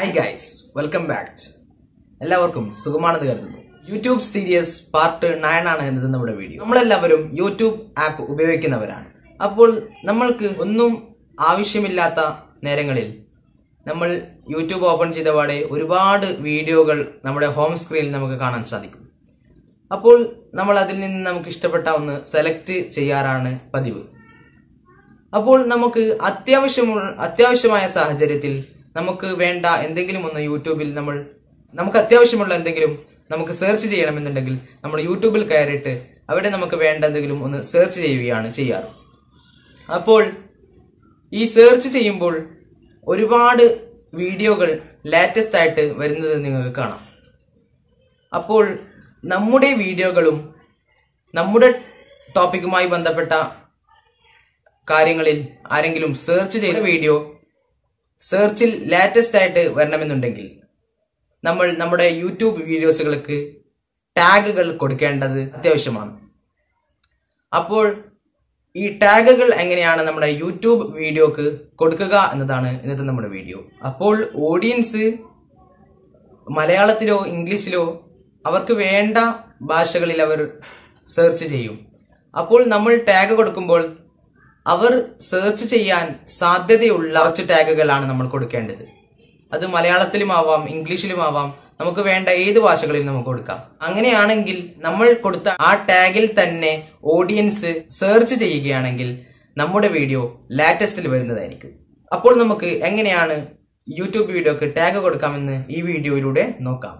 Hi guys welcome back എല്ലാവർക്കും സുഖമാണെന്ന് കരുതുന്നു യൂട്യൂബ് സീരീസ് പാർട്ട് നയൻ ആണ് എന്നത് നമ്മുടെ വീഡിയോ നമ്മളെല്ലാവരും യൂട്യൂബ് ആപ്പ് ഉപയോഗിക്കുന്നവരാണ് അപ്പോൾ നമ്മൾക്ക് ഒന്നും ആവശ്യമില്ലാത്ത നേരങ്ങളിൽ നമ്മൾ യൂട്യൂബ് ഓപ്പൺ ചെയ്ത പാടെ ഒരുപാട് വീഡിയോകൾ നമ്മുടെ ഹോം സ്ക്രീനിൽ നമുക്ക് കാണാൻ സാധിക്കും അപ്പോൾ നമ്മൾ അതിൽ നിന്ന് നമുക്ക് ഇഷ്ടപ്പെട്ട ഒന്ന് സെലക്ട് ചെയ്യാറാണ് പതിവ് അപ്പോൾ നമുക്ക് അത്യാവശ്യമുള്ള അത്യാവശ്യമായ സാഹചര്യത്തിൽ നമുക്ക് വേണ്ട എന്തെങ്കിലും ഒന്ന് യൂട്യൂബിൽ നമ്മൾ നമുക്ക് അത്യാവശ്യമുള്ള എന്തെങ്കിലും നമുക്ക് സെർച്ച് ചെയ്യണമെന്നുണ്ടെങ്കിൽ നമ്മൾ യൂട്യൂബിൽ കയറിയിട്ട് അവിടെ നമുക്ക് വേണ്ട എന്തെങ്കിലും ഒന്ന് സെർച്ച് ചെയ്യുകയാണ് ചെയ്യാറ് അപ്പോൾ ഈ സെർച്ച് ചെയ്യുമ്പോൾ ഒരുപാട് വീഡിയോകൾ ലേറ്റസ്റ്റ് ആയിട്ട് വരുന്നത് നിങ്ങൾക്ക് കാണാം അപ്പോൾ നമ്മുടെ വീഡിയോകളും നമ്മുടെ ടോപ്പിക്കുമായി ബന്ധപ്പെട്ട കാര്യങ്ങളിൽ ആരെങ്കിലും സെർച്ച് ചെയ്ത വീഡിയോ സെർച്ചിൽ ലേറ്റസ്റ്റ് ആയിട്ട് വരണമെന്നുണ്ടെങ്കിൽ നമ്മൾ നമ്മുടെ യൂട്യൂബ് വീഡിയോസുകൾക്ക് ടാഗുകൾ കൊടുക്കേണ്ടത് അത്യാവശ്യമാണ് അപ്പോൾ ഈ ടാഗുകൾ എങ്ങനെയാണ് നമ്മുടെ യൂട്യൂബ് വീഡിയോക്ക് കൊടുക്കുക എന്നതാണ് ഇന്നത്തെ നമ്മുടെ വീഡിയോ അപ്പോൾ ഓഡിയൻസ് മലയാളത്തിലോ ഇംഗ്ലീഷിലോ അവർക്ക് വേണ്ട ഭാഷകളിൽ അവർ സെർച്ച് ചെയ്യും അപ്പോൾ നമ്മൾ ടാഗ് കൊടുക്കുമ്പോൾ അവർ സെർച്ച് ചെയ്യാൻ സാധ്യതയുള്ള കുറച്ച് ടാഗുകളാണ് നമ്മൾ കൊടുക്കേണ്ടത് അത് മലയാളത്തിലുമാവാം ഇംഗ്ലീഷിലുമാവാം നമുക്ക് വേണ്ട ഏത് ഭാഷകളിലും നമുക്ക് കൊടുക്കാം അങ്ങനെയാണെങ്കിൽ നമ്മൾ കൊടുത്ത ആ ടാഗിൽ തന്നെ ഓഡിയൻസ് സെർച്ച് ചെയ്യുകയാണെങ്കിൽ നമ്മുടെ വീഡിയോ ലാറ്റസ്റ്റിൽ വരുന്നതായിരിക്കും അപ്പോൾ നമുക്ക് എങ്ങനെയാണ് യൂട്യൂബ് വീഡിയോക്ക് ടാഗ് കൊടുക്കാമെന്ന് ഈ വീഡിയോയിലൂടെ നോക്കാം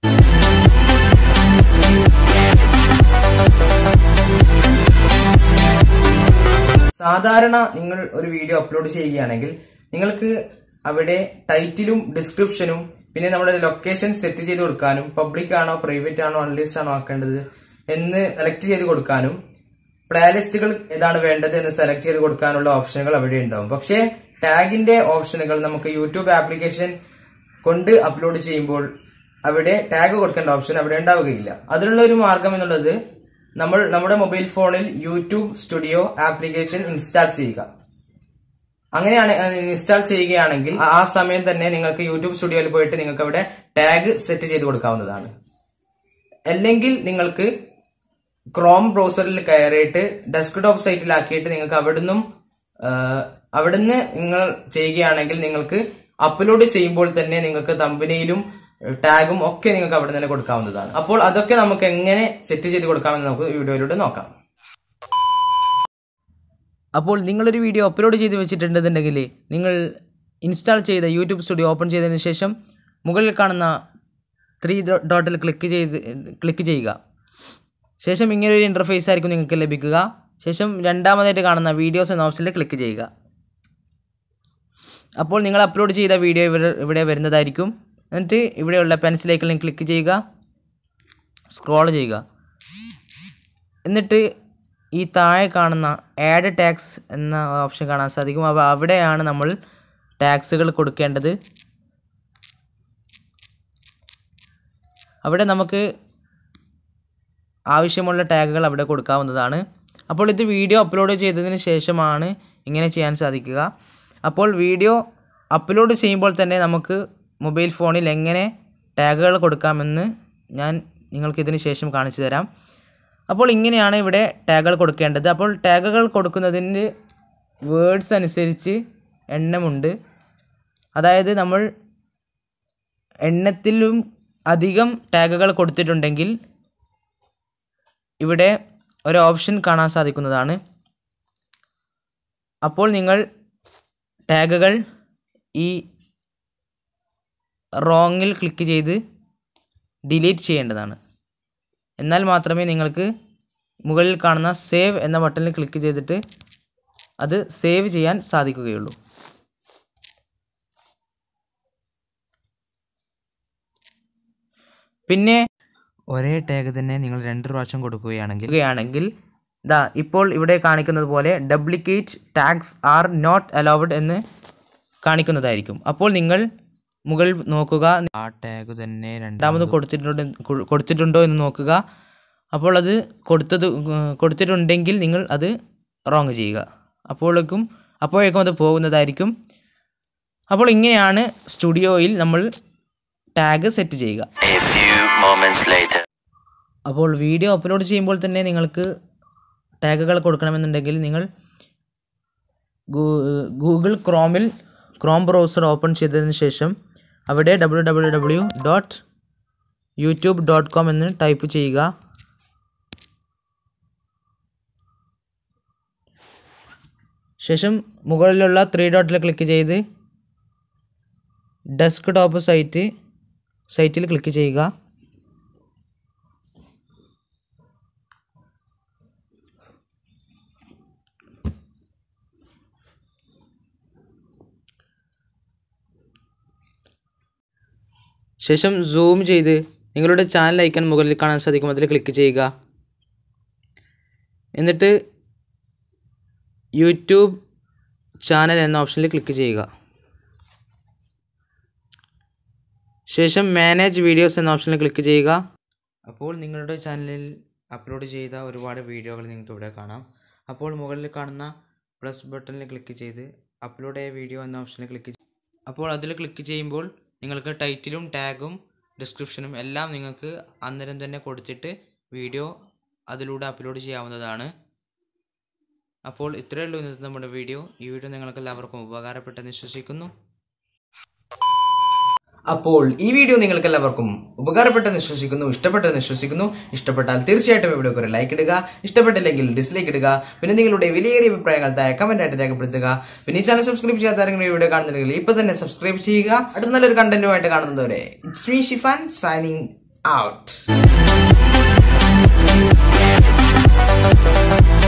സാധാരണ നിങ്ങൾ ഒരു വീഡിയോ അപ്ലോഡ് ചെയ്യുകയാണെങ്കിൽ നിങ്ങൾക്ക് അവിടെ ടൈറ്റിലും ഡിസ്ക്രിപ്ഷനും പിന്നെ നമ്മുടെ ലൊക്കേഷൻ സെറ്റ് ചെയ്ത് കൊടുക്കാനും പബ്ലിക് ആണോ പ്രൈവറ്റ് ആണോ അൺലിസ്റ്റ് ആണോ ആക്കേണ്ടത് എന്ന് സെലക്ട് ചെയ്ത് കൊടുക്കാനും പ്ലേലിസ്റ്റുകൾ ഏതാണ് വേണ്ടത് എന്ന് സെലക്ട് ചെയ്ത് കൊടുക്കാനുള്ള ഓപ്ഷനുകൾ അവിടെ ഉണ്ടാവും പക്ഷേ ടാഗിന്റെ ഓപ്ഷനുകൾ നമുക്ക് യൂട്യൂബ് ആപ്ലിക്കേഷൻ കൊണ്ട് അപ്ലോഡ് ചെയ്യുമ്പോൾ അവിടെ ടാഗ് കൊടുക്കേണ്ട ഓപ്ഷൻ അവിടെ ഉണ്ടാവുകയില്ല അതിനുള്ള ഒരു മാർഗം എന്നുള്ളത് നമ്മൾ നമ്മുടെ മൊബൈൽ ഫോണിൽ യൂട്യൂബ് സ്റ്റുഡിയോ ആപ്ലിക്കേഷൻ ഇൻസ്റ്റാൾ ചെയ്യുക അങ്ങനെയാണ് ഇൻസ്റ്റാൾ ചെയ്യുകയാണെങ്കിൽ ആ സമയം തന്നെ നിങ്ങൾക്ക് യൂട്യൂബ് സ്റ്റുഡിയോയിൽ പോയിട്ട് നിങ്ങൾക്ക് അവിടെ ടാഗ് സെറ്റ് ചെയ്ത് കൊടുക്കാവുന്നതാണ് അല്ലെങ്കിൽ നിങ്ങൾക്ക് ക്രോം ബ്രൗസറിൽ കയറിയിട്ട് ഡെസ്ക്ടോപ്പ് സൈറ്റിലാക്കിയിട്ട് നിങ്ങൾക്ക് അവിടുന്നും അവിടുന്ന് നിങ്ങൾ ചെയ്യുകയാണെങ്കിൽ നിങ്ങൾക്ക് അപ്ലോഡ് ചെയ്യുമ്പോൾ തന്നെ നിങ്ങൾക്ക് തമ്പനിയിലും ടാഗും ഒക്കെ നിങ്ങൾക്ക് അവിടെ തന്നെ കൊടുക്കാവുന്നതാണ് അപ്പോൾ അതൊക്കെ നമുക്ക് എങ്ങനെ സെറ്റ് ചെയ്ത് കൊടുക്കാമെന്ന് നമുക്ക് വീഡിയോയിലൂടെ നോക്കാം അപ്പോൾ നിങ്ങളൊരു വീഡിയോ അപ്ലോഡ് ചെയ്ത് വെച്ചിട്ടുണ്ടെന്നുണ്ടെങ്കിൽ നിങ്ങൾ ഇൻസ്റ്റാൾ ചെയ്ത യൂട്യൂബ് സ്റ്റുഡിയോ ഓപ്പൺ ചെയ്തതിന് ശേഷം മുകളിൽ കാണുന്ന ത്രീ ഡോട്ടിൽ ക്ലിക്ക് ചെയ്ത് ക്ലിക്ക് ചെയ്യുക ശേഷം ഇങ്ങനെ ഒരു ഇൻ്റർഫേസ് ആയിരിക്കും നിങ്ങൾക്ക് ലഭിക്കുക ശേഷം രണ്ടാമതായിട്ട് കാണുന്ന വീഡിയോസ് എന്ന ഓപ്ഷനിൽ ക്ലിക്ക് ചെയ്യുക അപ്പോൾ നിങ്ങൾ അപ്ലോഡ് ചെയ്ത വീഡിയോ ഇവിടെ ഇവിടെ വരുന്നതായിരിക്കും എന്നിട്ട് ഇവിടെയുള്ള പെൻസിൽ ഐക്കണിൽ ക്ലിക്ക് ചെയ്യുക സ്ക്രോൾ ചെയ്യുക എന്നിട്ട് ഈ താഴെ കാണുന്ന ആഡ് ടാക്സ് എന്ന ഓപ്ഷൻ കാണാൻ സാധിക്കും അപ്പോൾ അവിടെയാണ് നമ്മൾ ടാക്സുകൾ കൊടുക്കേണ്ടത് അവിടെ നമുക്ക് ആവശ്യമുള്ള ടാഗുകൾ അവിടെ കൊടുക്കാവുന്നതാണ് അപ്പോൾ ഇത് വീഡിയോ അപ്ലോഡ് ചെയ്തതിന് ശേഷമാണ് ഇങ്ങനെ ചെയ്യാൻ സാധിക്കുക അപ്പോൾ വീഡിയോ അപ്ലോഡ് ചെയ്യുമ്പോൾ തന്നെ നമുക്ക് മൊബൈൽ ഫോണിൽ എങ്ങനെ ടാഗുകൾ കൊടുക്കാമെന്ന് ഞാൻ നിങ്ങൾക്ക് ഇതിന് ശേഷം കാണിച്ചു തരാം അപ്പോൾ ഇങ്ങനെയാണ് ഇവിടെ ടാഗുകൾ കൊടുക്കേണ്ടത് അപ്പോൾ ടാഗുകൾ കൊടുക്കുന്നതിന് വേർഡ്സ് അനുസരിച്ച് എണ്ണമുണ്ട് അതായത് നമ്മൾ എണ്ണത്തിലും അധികം ടാഗുകൾ കൊടുത്തിട്ടുണ്ടെങ്കിൽ ഇവിടെ ഒരു ഓപ്ഷൻ കാണാൻ സാധിക്കുന്നതാണ് അപ്പോൾ നിങ്ങൾ ടാഗുകൾ ഈ റോങ്ങിൽ ക്ലിക്ക് ചെയ്ത് ഡിലീറ്റ് ചെയ്യേണ്ടതാണ് എന്നാൽ മാത്രമേ നിങ്ങൾക്ക് മുകളിൽ കാണുന്ന സേവ് എന്ന ബട്ടണിൽ ക്ലിക്ക് ചെയ്തിട്ട് അത് സേവ് ചെയ്യാൻ സാധിക്കുകയുള്ളൂ പിന്നെ ഒരേ ടാഗ് തന്നെ നിങ്ങൾ രണ്ട് പ്രാവശ്യം കൊടുക്കുകയാണെങ്കിൽ ആണെങ്കിൽ ഇതാ ഇപ്പോൾ ഇവിടെ കാണിക്കുന്നത് പോലെ duplicate tags are not allowed എന്ന് കാണിക്കുന്നതായിരിക്കും അപ്പോൾ നിങ്ങൾ മുകളിൽ നോക്കുക ആ ടാഗ് തന്നെ രണ്ടാമത് കൊടുത്തിട്ടുണ്ടോ കൊടുത്തിട്ടുണ്ടോ എന്ന് നോക്കുക അപ്പോൾ അത് കൊടുത്തത് കൊടുത്തിട്ടുണ്ടെങ്കിൽ നിങ്ങൾ അത് റോങ് ചെയ്യുക അപ്പോഴേക്കും അപ്പോഴേക്കും അത് പോകുന്നതായിരിക്കും അപ്പോൾ ഇങ്ങനെയാണ് സ്റ്റുഡിയോയിൽ നമ്മൾ ടാഗ് സെറ്റ് ചെയ്യുക A few moments later. അപ്പോൾ വീഡിയോ അപ്ലോഡ് ചെയ്യുമ്പോൾ തന്നെ നിങ്ങൾക്ക് ടാഗുകൾ കൊടുക്കണമെന്നുണ്ടെങ്കിൽ നിങ്ങൾ ഗൂഗിൾ ക്രോമിൽ ക്രോം ബ്രൗസർ ഓപ്പൺ ചെയ്തതിന് ശേഷം അവിടെ W W W dot YouTube dot com എന്ന് ടൈപ്പ് ചെയ്യുക ശേഷം മുകളിലുള്ള ത്രീ ഡോട്ടിൽ ക്ലിക്ക് ചെയ്ത് ഡെസ്ക് ടോപ്പ് സൈറ്റ് സൈറ്റിൽ ക്ലിക്ക് ചെയ്യുക ശേഷം സൂം ചെയ്ത് നിങ്ങളുടെ ചാനൽ ഐക്കൺ മുകളിൽ കാണാൻ സാധിക്കും അതിൽ ക്ലിക്ക് ചെയ്യുക എന്നിട്ട് യൂട്യൂബ് ചാനൽ എന്ന ഓപ്ഷനിൽ ക്ലിക്ക് ചെയ്യുക ശേഷം മാനേജ് വീഡിയോസ് എന്ന ഓപ്ഷനിൽ ക്ലിക്ക് ചെയ്യുക അപ്പോൾ നിങ്ങളുടെ ചാനലിൽ അപ്ലോഡ് ചെയ്ത ഒരുപാട് വീഡിയോകൾ നിങ്ങൾക്ക് ഇവിടെ കാണാം അപ്പോൾ മുകളിൽ കാണുന്ന പ്ലസ് ബട്ടണിൽ ക്ലിക്ക് ചെയ്ത് അപ്ലോഡ് ആയ വീഡിയോ എന്ന ഓപ്ഷനിൽ ക്ലിക്ക് അപ്പോൾ അതിൽ ക്ലിക്ക് ചെയ്യുമ്പോൾ നിങ്ങൾക്ക് ടൈറ്റിലും ടാഗും ഡിസ്ക്രിപ്ഷനും എല്ലാം നിങ്ങൾക്ക് അന്നേരം തന്നെ കൊടുത്തിട്ട് വീഡിയോ അതിലൂടെ അപ്ലോഡ് ചെയ്യാവുന്നതാണ് അപ്പോൾ ഇത്രയേ ഉള്ളൂ ഇന്നത്തെ നമ്മുടെ വീഡിയോ ഈ വീഡിയോ നിങ്ങൾക്ക് എല്ലാവർക്കും ഉപകാരപ്പെട്ടെന്ന് വിശ്വസിക്കുന്നു അപ്പോൾ ഈ വീഡിയോ നിങ്ങൾക്ക് എല്ലാവർക്കും ഉപകാരപ്പെട്ടെന്ന് വിശ്വസിക്കുന്നു ഇഷ്ടപ്പെട്ടെന്ന് വിശ്വസിക്കുന്നു ഇഷ്ടപ്പെട്ടാൽ തീർച്ചയായിട്ടും ഇവിടെ ഒരു ലൈക്ക് ഇടുക ഇഷ്ടപ്പെട്ടില്ലെങ്കിൽ ഡിസ്ലൈക്ക് ഇടുക പിന്നെ നിങ്ങളുടെ വിലയേറിയ അഭിപ്രായങ്ങൾ താഴെ കമന്റ് ആയിട്ട് രേഖപ്പെടുത്തുക പിന്നെ ഈ ചാനൽ സബ്സ്ക്രൈബ് ചെയ്യാത്ത ആരെങ്കിലും ഈ വീഡിയോ കാണുന്നുണ്ടെങ്കിൽ ഇപ്പൊ തന്നെ സബ്സ്ക്രൈബ് ചെയ്യുക അടുത്ത നല്ലൊരു കണ്ടന്റുമായിട്ട് കാണുന്നതുവരെ it's me Shifan signing out